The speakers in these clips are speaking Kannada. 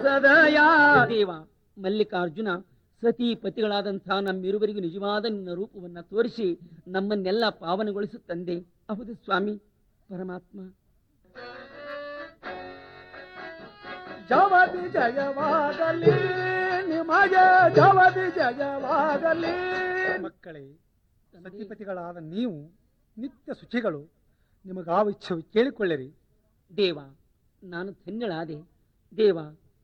ಸದಯ ದೇವ ಮಲ್ಲಿಕಾರ್ಜುನ ಸತಿ ಪತಿಗಳಾದಂತಹ ನಮ್ಮಿರುವರಿಗೂ ನಿಜವಾದ ನಿನ್ನ ರೂಪವನ್ನ ತೋರಿಸಿ ನಮ್ಮನ್ನೆಲ್ಲ ಪಾವನಗೊಳಿಸು ತಂದೆ ಹೌದು ಸ್ವಾಮಿ ಪರಮಾತ್ಮ ಜವದಿ ಜಯವಾಗಲಿ ನಿಮಗೆ ಜವದಿ ಜಯವಾಗಲಿ ಮಕ್ಕಳೇ ಸತಿಪತಿಗಳಾದ ನೀವು ನಿತ್ಯ ಶುಚಿಗಳು ನಿಮಗಾವಿಚ್ಛವು ಕೇಳಿಕೊಳ್ಳಿರಿ ದೇವ ನಾನು ಧನ್ಯಳಾದೆ ದೇವ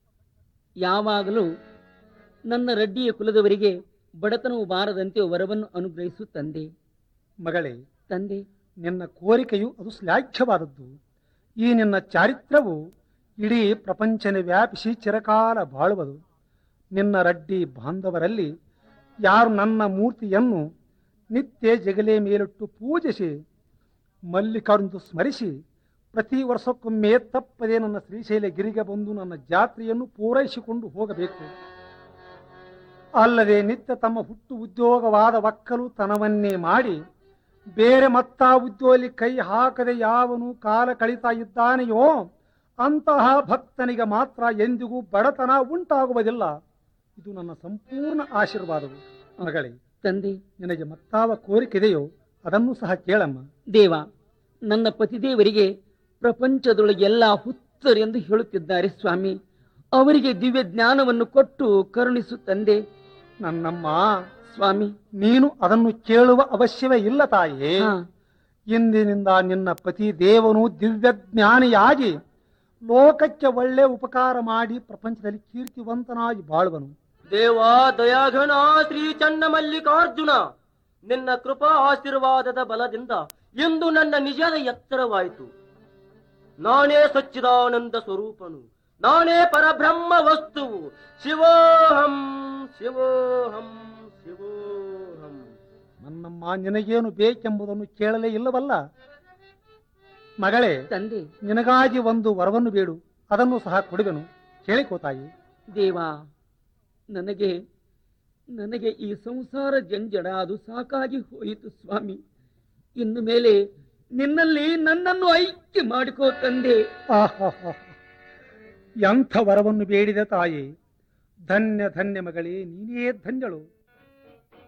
ಯಾವಾಗಲೂ ನನ್ನ ರಡ್ಡಿಯ ಕುಲದವರಿಗೆ ಬಡತನವು ಬಾರದಂತೆ ವರವನ್ನು ಅನುಗ್ರಹಿಸು ತಂದೆ ಮಗಳೇ ತಂದೆ ನಿನ್ನ ಕೋರಿಕೆಯು ಅದು ಶ್ಲಾಘ್ಯವಾದದ್ದು ಈ ನಿನ್ನ ಚಾರಿತ್ರವು ಇಡೀ ಪ್ರಪಂಚನೆ ವ್ಯಾಪಿಸಿ ಚಿರಕಾಲ ಬಾಳುವುದು ನಿನ್ನ ರಡ್ಡಿ ಬಾಂಧವರಲ್ಲಿ ಯಾರು ನನ್ನ ಮೂರ್ತಿಯನ್ನು ನಿತ್ಯ ಜಗಲೆ ಮೇಲಿಟ್ಟು ಪೂಜಿಸಿ ಮಲ್ಲಿಕಾರ್ಜುನ ಸ್ಮರಿಸಿ ಪ್ರತಿ ವರ್ಷಕ್ಕೊಮ್ಮೆ ತಪ್ಪದೆ ನನ್ನ ಶ್ರೀಶೈಲ ಗಿರಿಗೆ ಬಂದು ನನ್ನ ಜಾತ್ರೆಯನ್ನು ಪೂರೈಸಿಕೊಂಡು ಹೋಗಬೇಕು ಅಲ್ಲದೆ ನಿತ್ಯ ತಮ್ಮ ಹುಟ್ಟು ಉದ್ಯೋಗವಾದ ಒಕ್ಕಲು ತನವನ್ನೇ ಮಾಡಿ ಬೇರೆ ಮತ್ತ ಉದ್ಯೋಗದಲ್ಲಿ ಕೈ ಹಾಕದೆ ಯಾವನು ಕಾಲ ಕಳೀತಾ ಇದ್ದಾನೆಯೋ ಅಂತಹ ಭಕ್ತನಿಗೆ ಮಾತ್ರ ಎಂದಿಗೂ ಬಡತನ ಉಂಟಾಗುವುದಿಲ್ಲ ಇದು ನನ್ನ ಸಂಪೂರ್ಣ ಆಶೀರ್ವಾದವು ಮಗಳೇ ತಂದೆ ನಿನಗೆ ಮತ್ತಾವ ಕೋರಿಕೆದೆಯೋ ಅದನ್ನು ಸಹ ಕೇಳಮ್ಮ ದೇವ ನನ್ನ ಪತಿದೇವರಿಗೆ ಪ್ರಪಂಚದೊಳಗೆಲ್ಲ ಹುತ್ತರೆಂದು ಹೇಳುತ್ತಿದ್ದಾರೆ ಸ್ವಾಮಿ ಅವರಿಗೆ ದಿವ್ಯ ಜ್ಞಾನವನ್ನು ಕೊಟ್ಟು ಕರುಣಿಸು ತಂದೆ ನನ್ನಮ್ಮ ಸ್ವಾಮಿ ನೀನು ಅದನ್ನು ಕೇಳುವ ಅವಶ್ಯವೇ ಇಲ್ಲ ತಾಯೇ ಹಾ, ಇಂದಿನಿಂದ ನಿನ್ನ ಪತಿ ದೇವನು ದಿವ್ಯ ಜ್ಞಾನಿಯಾಗಿ ಲೋಕಕ್ಕೆ ಒಳ್ಳೆ ಉಪಕಾರ ಮಾಡಿ ಪ್ರಪಂಚದಲ್ಲಿ ಕೀರ್ತಿವಂತನಾಗಿ ಬಾಳುವನು ದೇವಾ ದಯಾಘನ ಶ್ರೀ ಚನ್ನ ಮಲ್ಲಿಕಾರ್ಜುನ ನಿನ್ನ ಕೃಪಾ ಆಶೀರ್ವಾದದ ಬಲದಿಂದ ಇಂದು ನನ್ನ ನಿಜದ ಎತ್ತರವಾಯಿತು ನಾನೇ ಸಚ್ಚಿದಾನಂದ ಸ್ವರೂಪನು ನಾನೇ ಪರಬ್ರಹ್ಮ ವಸ್ತುವು ಶಿವೋಹಂ ಶಿವೋಹಂ ಶಿವೋಹಂ ನನ್ನಮ್ಮ ನಿನಗೇನು ಬೇಕೆಂಬುದನ್ನು ಕೇಳಲೇ ಇಲ್ಲವಲ್ಲ ಮಗಳೇ ತಂದೆ ನಿನಗಾಗಿ ಒಂದು ವರವನ್ನು ಬೇಡು ಅದನ್ನು ಸಹ ಕೊಡುವೆನು ಕೇಳಿಕೋ ತಾಯಿ ದೇವ ನನಗೆ ನನಗೆ ಈ ಸಂಸಾರ ಜಂಜಡ ಅದು ಸಾಕಾಗಿ ಹೋಯಿತು ಸ್ವಾಮಿ ಇನ್ನು ಮೇಲೆ ನಿನ್ನಲ್ಲಿ ನನ್ನನ್ನು ಐಕ್ಯ ಮಾಡಿಕೋ ತಂದೆ ಆಹಾಹಾ. ಎಂಥ ವರವನ್ನು ಬೇಡಿದ ತಾಯಿ ಧನ್ಯ ಧನ್ಯ ಮಗಳೇ ನೀನೇ ಧನ್ಯಳು